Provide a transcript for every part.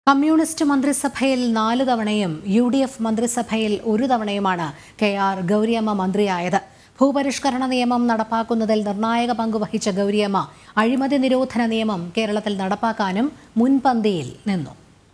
communist മന്ത്രിസഭയിൽ നാല് തവണയും യു ഡി എഫ് മന്ത്രിസഭയിൽ ഒരു തവണയുമാണ് കെ ആർ ഗൗരിയമ്മ മന്ത്രിയായത് ഭൂപരിഷ്കരണ നിയമം നടപ്പാക്കുന്നതിൽ നിർണായക പങ്ക് വഹിച്ച ഗൗരിയമ്മ അഴിമതി നിരോധന നിയമം കേരളത്തിൽ നടപ്പാക്കാനും മുൻപന്തിയിൽ നിന്നു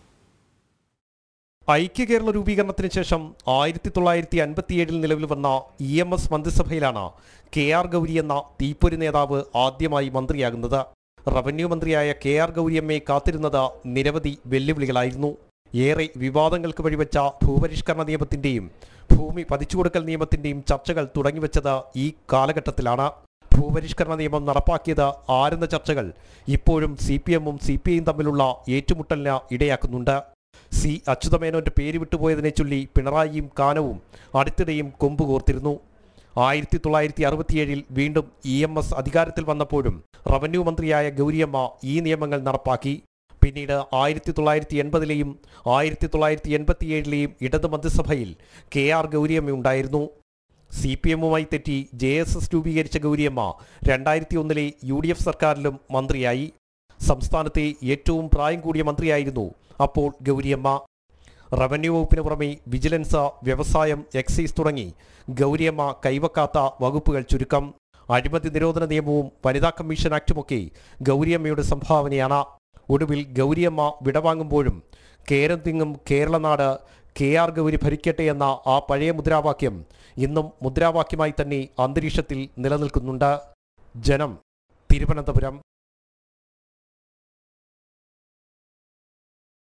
ഐക്യ കേരള രൂപീകരണത്തിന് ശേഷം ആയിരത്തി തൊള്ളായിരത്തി അൻപത്തിയേഴിൽ നിലവിൽ വന്ന ഇ എം എസ് മന്ത്രിസഭയിലാണ് കെ ആർ ഗൗരി എന്ന തീപ്പൊരി നേതാവ് ആദ്യമായി മന്ത്രിയാകുന്നത് റവന്യൂ മന്ത്രിയായ കെ ആർ ഗൗരിയമ്മയെ കാത്തിരുന്നത് നിരവധി വെല്ലുവിളികളായിരുന്നു ഏറെ വിവാദങ്ങൾക്ക് വഴിവെച്ച ഭൂപരിഷ്കരണ നിയമത്തിന്റെയും ഭൂമി പതിച്ചുകൊടുക്കൽ നിയമത്തിന്റെയും ചർച്ചകൾ തുടങ്ങിവെച്ചത് ഈ കാലഘട്ടത്തിലാണ് ഭൂപരിഷ്കരണ നിയമം നടപ്പാക്കിയത് ആരെന്ന ചർച്ചകൾ ഇപ്പോഴും സി പി എമ്മും സി പി ഐയും തമ്മിലുള്ള ഏറ്റുമുട്ടലിന് ഇടയാക്കുന്നുണ്ട് സി അച്യുതമേനോന്റെ പേര് വിട്ടുപോയതിനെ ചൊല്ലി പിണറായിയും കാനവും അടുത്തിടെയും കൊമ്പ് കോർത്തിരുന്നു ആയിരത്തി തൊള്ളായിരത്തി അറുപത്തിയേഴിൽ വീണ്ടും ഇ എം എസ് അധികാരത്തിൽ വന്നപ്പോഴും റവന്യൂ മന്ത്രിയായ ഗൗരിയമ്മ ഈ നിയമങ്ങൾ നടപ്പാക്കി പിന്നീട് ആയിരത്തി തൊള്ളായിരത്തി എൺപതിലെയും ആയിരത്തി തൊള്ളായിരത്തി എൺപത്തിയേഴിലെയും ഇടത് മന്ത്രിസഭയിൽ കെ ആർ ഗൗരിയമ്മ ഉണ്ടായിരുന്നു സി പി എമ്മുമായി തെറ്റി ജെ എസ് എസ് രൂപീകരിച്ച ഗൗരിയമ്മ രണ്ടായിരത്തി ഒന്നിലെ യു ഡി എഫ് സർക്കാരിലും മന്ത്രിയായി സംസ്ഥാനത്തെ ഏറ്റവും പ്രായം കൂടിയ മന്ത്രിയായിരുന്നു അപ്പോൾ ഗൗരിയമ്മ റവന്യൂ വകുപ്പിന് പുറമെ വിജിലൻസ് വ്യവസായം എക്സൈസ് തുടങ്ങി ഗൗരിയമ്മ കൈവക്കാത്ത വകുപ്പുകൾ ചുരുക്കം അഴിമതി നിരോധന നിയമവും വനിതാ കമ്മീഷൻ ആക്ടുമൊക്കെ ഗൗരിയമ്മയുടെ സംഭാവനയാണ് ഒടുവിൽ ഗൗരിയമ്മ വിടവാങ്ങുമ്പോഴും കേരം തിങ്ങും കേരളനാട് കെ ആർ ഗൗരി ഭരിക്കട്ടെ എന്ന ആ പഴയ മുദ്രാവാക്യം ഇന്നും മുദ്രാവാക്യമായി തന്നെ അന്തരീക്ഷത്തിൽ നിലനിൽക്കുന്നുണ്ട് ജനം തിരുവനന്തപുരം